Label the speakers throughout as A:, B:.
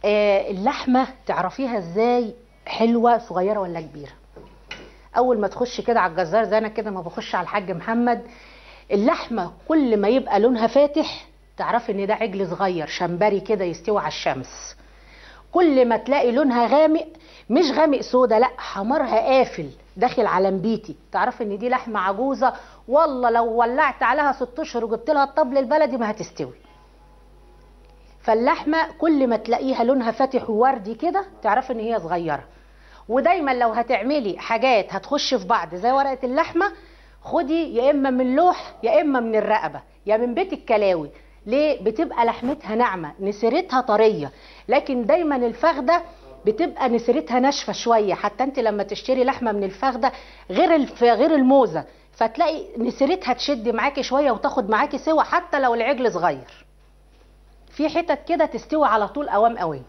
A: آه اللحمه تعرفيها ازاي حلوه صغيره ولا كبيره اول ما تخش كده على الجزار زي انا كده ما بخش على الحاج محمد اللحمه كل ما يبقى لونها فاتح تعرفي ان ده عجل صغير شمبري كده يستوي على الشمس كل ما تلاقي لونها غامق مش غامق سودا لا حمارها قافل داخل على نبيتي تعرفي ان دي لحمه عجوزه والله لو ولعت عليها ست اشهر وجبت لها الطبل البلدي ما هتستوي فاللحمه كل ما تلاقيها لونها فاتح ووردي كده تعرفي ان هي صغيره ودايما لو هتعملي حاجات هتخش في بعض زي ورقه اللحمه خدي يا اما من لوح يا اما من الرقبه يا من بيت الكلاوي ليه بتبقى لحمتها ناعمه نسرتها طريه لكن دايما الفخده بتبقى نسرتها ناشفه شويه حتى انت لما تشتري لحمه من الفخده غير الف... غير الموزه فتلاقي نسرتها تشد معاكي شويه وتاخد معاكي سوا حتى لو العجل صغير في حتت كده تستوي على طول اوام اوام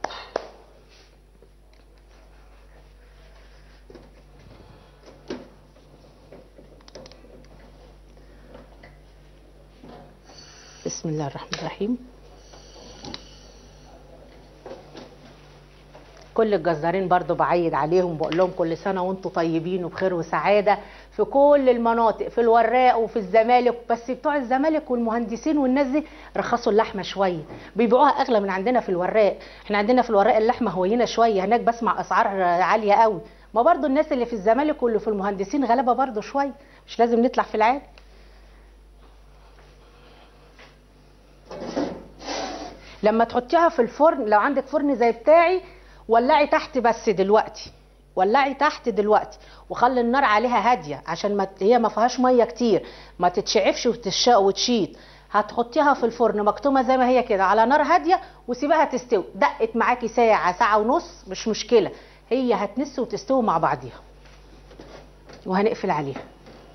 A: بسم الله الرحمن الرحيم كل الجزارين برضو بعيد عليهم بقول لهم كل سنة وانتم طيبين وبخير وسعادة في كل المناطق في الوراق وفي الزمالك بس بتوع الزمالك والمهندسين والناس دي رخصوا اللحمة شوية بيبيعوها أغلى من عندنا في الوراق احنا عندنا في الوراق اللحمة هوينة شوية هناك بسمع أسعار عالية قوي ما برضو الناس اللي في الزمالك واللي في المهندسين غلبة برضو شوية مش لازم نطلع في العالي لما تحطيها في الفرن لو عندك فرن زي بتاعي ولعي تحت بس دلوقتي ولعي تحت دلوقتي وخلي النار عليها هاديه عشان ما هي ما فيهاش ميه كتير ما تتشعفش وتشق وتشيط هتحطيها في الفرن مكتومه زي ما هي كده على نار هاديه وسيبها تستوي دقت معاكي ساعه ساعه ونص مش مشكله هي هتنس وتستوي مع بعضيها وهنقفل عليها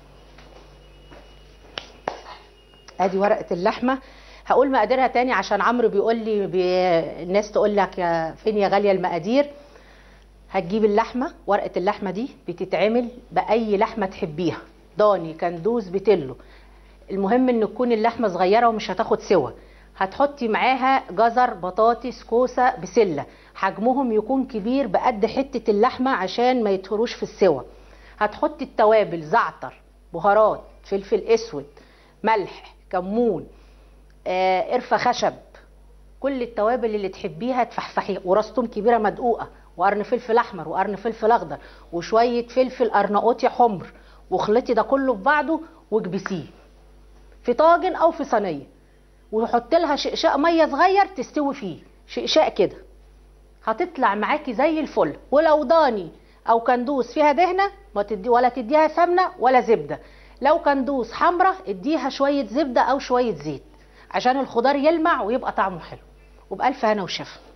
A: ادي ورقه اللحمه هقول مقاديرها تاني عشان عمرو بيقول لي بي... الناس تقول لك يا فين يا غاليه المقادير هتجيب اللحمه ورقه اللحمه دي بتتعمل باي لحمه تحبيها ضاني كندوز بتلو المهم ان تكون اللحمه صغيره ومش هتاخد سوا هتحطي معاها جزر بطاطس كوسه بسله حجمهم يكون كبير بقد حته اللحمه عشان ما يتهروش في السوا هتحطي التوابل زعتر بهارات فلفل اسود ملح كمون آه، قرفه خشب كل التوابل اللي تحبيها تفحفحيها وراس توم كبيره مدقوقه وقرن فلفل احمر وقرن فلفل اخضر وشويه فلفل ارناؤوطي حمر واخلطي ده كله في بعضه واكبسيه في طاجن او في صينيه وحط لها شقشاق ميه صغير تستوي فيه شقشاق كده هتطلع معاكي زي الفل ولو ضاني او كندوس فيها دهنه ما تدي ولا تديها سمنه ولا زبده لو كندوس حمرة اديها شويه زبده او شويه زيت عشان الخضار يلمع ويبقى طعمه حلو وبألف هنا وشفا